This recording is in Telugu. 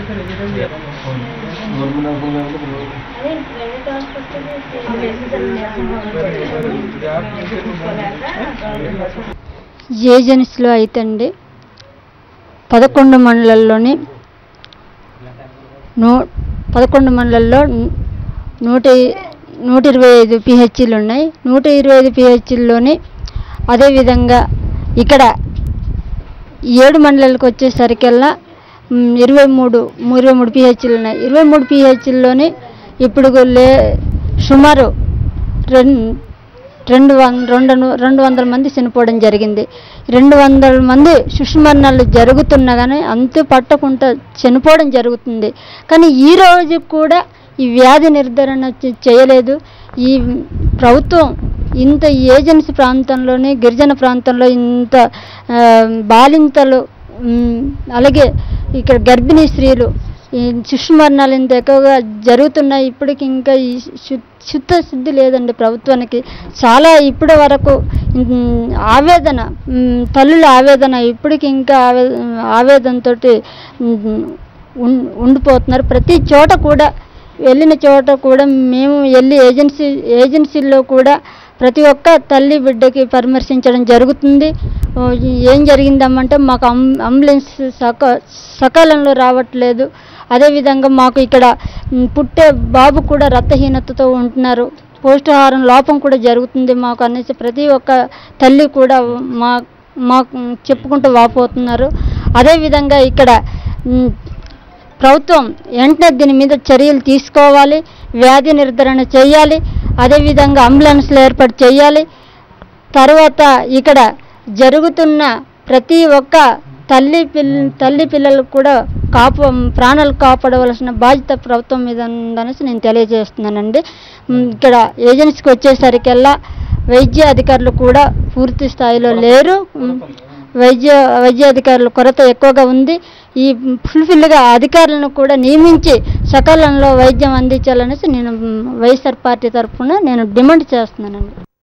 ఏజెన్సీలో అయితే అండి పదకొండు మండలాల్లోని నూ పదకొండు మండలాల్లో నూట నూట ఇరవై ఐదు పిహెచ్లు ఉన్నాయి నూట ఇరవై ఐదు పిహెచ్ల్లోని అదేవిధంగా ఇక్కడ ఏడు మండలాలకు వచ్చేసరికల్లా మ్, ఇరవై మూడు ఇరవై మూడు పిహెచ్లు ఉన్నాయి ఇరవై మూడు పిహెచ్ల్లోని ఇప్పుడు లే సుమారు రెండు రెండు వం రెండు ను- రెండు వందల మంది చనిపోవడం జరిగింది రెండు వందల మంది శిశుమరణాలు జరుగుతున్నా కానీ అంతు పట్టకుండా చనిపోవడం జరుగుతుంది కానీ ఈ రోజు కూడా ఈ వ్యాధి నిర్ధారణ చే- చేయలేదు ఈ ప్రభుత్వం ఇంత ఏజెన్సీ ప్రాంతంలోని గిరిజన ప్రాంతంలో ఇంత ఆ, బాలింతలు మ్, అలాగే ఇక్కడ గర్భిణీ స్త్రీలు ఈ శిశు మరణాలు ఇంత ఎక్కువగా జరుగుతున్నాయి ఇప్పటికి ఇంకా ఈ శు- శుద్ధ శుద్ధి లేదండి ప్రభుత్వానికి చాలా ఇప్పటి వరకు మ్, ఆవేదన మ్, తల్లుల ఆవేదన ఇప్పటికి ఇంకా ఆవే ఆవేదనతో ఉండిపోతున్నారు ప్రతి చోట కూడా వెళ్ళిన చోట కూడా మేము వెళ్ళి ఏజెన్సీ ఏజెన్సీల్లో కూడా ప్రతి ఒక్క తల్లి బిడ్డకి పరామర్శించడం జరుగుతుంది ఓ, ఏం జరిగిందమ్మంటే మాకు అం అంబులెన్స్ సక సకాలంలో రావట్లేదు అదేవిధంగా మాకు ఇక్కడ మ్, పుట్టే బాబు కూడా రక్తహీనతతో ఉంటున్నారు పౌష్టిహారం లోపం కూడా జరుగుతుంది మాకు అనేసి ప్రతి ఒక్క తల్లి కూడా మా మాకు చెప్పుకుంటూ వాపోతున్నారు అదేవిధంగా ఇక్కడ మ్, ప్రభుత్వం వెంటనే దీని మీద చర్యలు తీసుకోవాలి వ్యాధి నిర్ధారణ చేయాలి అదేవిధంగా అంబులెన్స్లు ఏర్పాటు చేయాలి తర్వాత ఇక్కడ జరుగుతున్న ప్రతి ఒక్క తల్లి పిల్ల తల్లి పిల్లలకు కూడా కాపు ప్రాణాలు కాపాడవలసిన బాధ్యత ప్రభుత్వం మీద ఉందనేసి నేను తెలియజేస్తున్నానండి ఉమ్, ఇక్కడ ఏజెన్సీకి వచ్చేసరికల్లా వైద్య అధికారులు కూడా పూర్తి స్థాయిలో లేరు ఉమ్, వైద్య వైద్యాధికారుల కొరత ఎక్కువగా ఉంది ఈ ఫుల్ఫిల్గా అధికారులను కూడా నియమించి సకాలంలో వైద్యం అందించాలనేసి నేను మ్, వైఎస్ఆర్ పార్టీ తరఫున నేను డిమాండ్ చేస్తున్నానండి